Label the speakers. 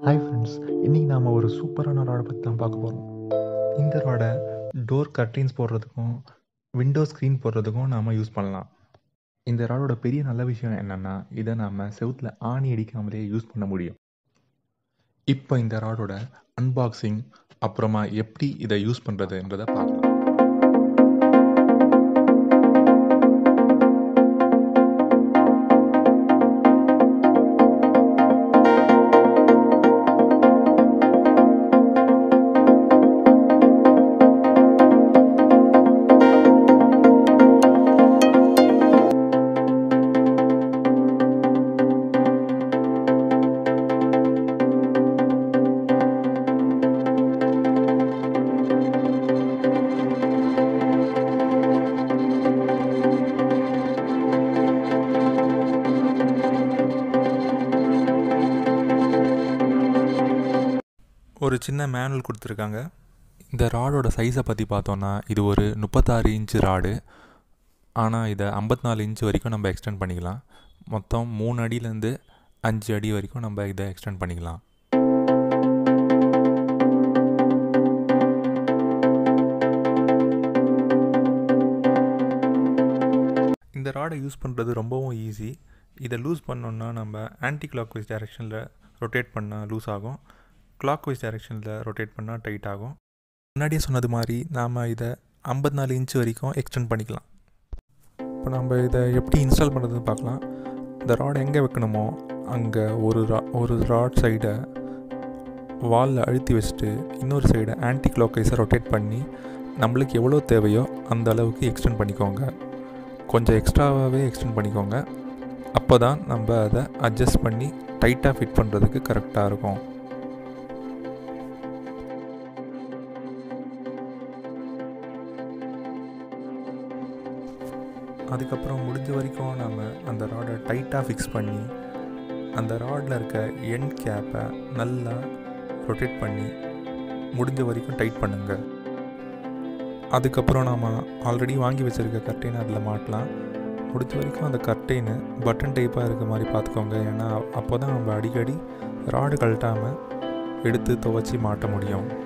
Speaker 1: hi friends இன்றைக்கி நாம் ஒரு சூப்பரான ராடை பற்றி தான் பார்க்க போகிறோம் இந்த ராடை டோர் கர்டைன்ஸ் போடுறதுக்கும் விண்டோ ஸ்க்ரீன் போடுறதுக்கும் நாம் யூஸ் பண்ணலாம் இந்த ராடோட பெரிய நல்ல விஷயம் என்னென்னா இதை நாம் செவுத்தில் ஆணி அடிக்காமலே யூஸ் பண்ண முடியும் இப்போ இந்த ராடோட அன்பாக்சிங் அப்புறமா எப்படி இதை யூஸ் பண்ணுறதுன்றதை பார்க்கலாம் ஒரு சின்ன மேனுவல் கொடுத்துருக்காங்க இந்த ராடோட சைஸை பற்றி பார்த்தோன்னா இது ஒரு முப்பத்தாறு இன்ச்சு ராடு ஆனால் இதை ஐம்பத்தி நாலு இன்ச் வரைக்கும் நம்ம எக்ஸ்டெண்ட் பண்ணிக்கலாம் மொத்தம் மூணு அடியிலேருந்து அஞ்சு அடி வரைக்கும் நம்ம இதை எக்ஸ்டெண்ட் பண்ணிக்கலாம் இந்த ராடை யூஸ் பண்ணுறது ரொம்பவும் ஈஸி இதை லூஸ் பண்ணோன்னா நம்ம ஆன்டி கிளாக் வைஸ் டைரெக்ஷனில் ரொட்டேட் பண்ணால் லூஸ் ஆகும் கிளாக் வைஸ் டைரெக்ஷனில் ரொட்டேட் பண்ணால் டைட் ஆகும் முன்னாடியே சொன்னது மாதிரி நாம் இதை ஐம்பத்தி நாலு இன்ச் வரைக்கும் எக்ஸ்டெண்ட் பண்ணிக்கலாம் இப்போ நம்ம இதை எப்படி இன்ஸ்டால் பண்ணுறதுன்னு பார்க்கலாம் இந்த ராட் எங்கே வைக்கணுமோ அங்கே ஒரு ரா ஒரு ராட் சைடை வாலில் அழுத்தி வச்சுட்டு இன்னொரு சைடை ஆன்டி கிளாக் வைஸை ரொட்டேட் பண்ணி நம்மளுக்கு எவ்வளோ தேவையோ அந்த அளவுக்கு எக்ஸ்டெண்ட் பண்ணிக்கோங்க கொஞ்சம் எக்ஸ்ட்ராவாகவே எக்ஸ்டெண்ட் பண்ணிக்கோங்க அப்போ தான் நம்ம அதை அட்ஜஸ்ட் பண்ணி டைட்டாக ஃபிட் பண்ணுறதுக்கு கரெக்டாக இருக்கும் அதுக்கப்புறம் முடிஞ்ச வரைக்கும் நம்ம அந்த ராடை டைட்டாக ஃபிக்ஸ் பண்ணி அந்த ராடில் இருக்க எண்ட் கேப்பை நல்லா ரொட்டேட் பண்ணி முடிஞ்ச வரைக்கும் டைட் பண்ணுங்கள் அதுக்கப்புறம் நாம் ஆல்ரெடி வாங்கி வச்சுருக்க கர்டைனை அதில் மாட்டலாம் முடிஞ்ச வரைக்கும் அந்த கர்டைனு பட்டன் டைப்பாக இருக்க மாதிரி பார்த்துக்கோங்க ஏன்னா அப்போ தான் நம்ம அடிக்கடி ராடு கழட்டாமல் எடுத்து துவச்சி மாட்ட முடியும்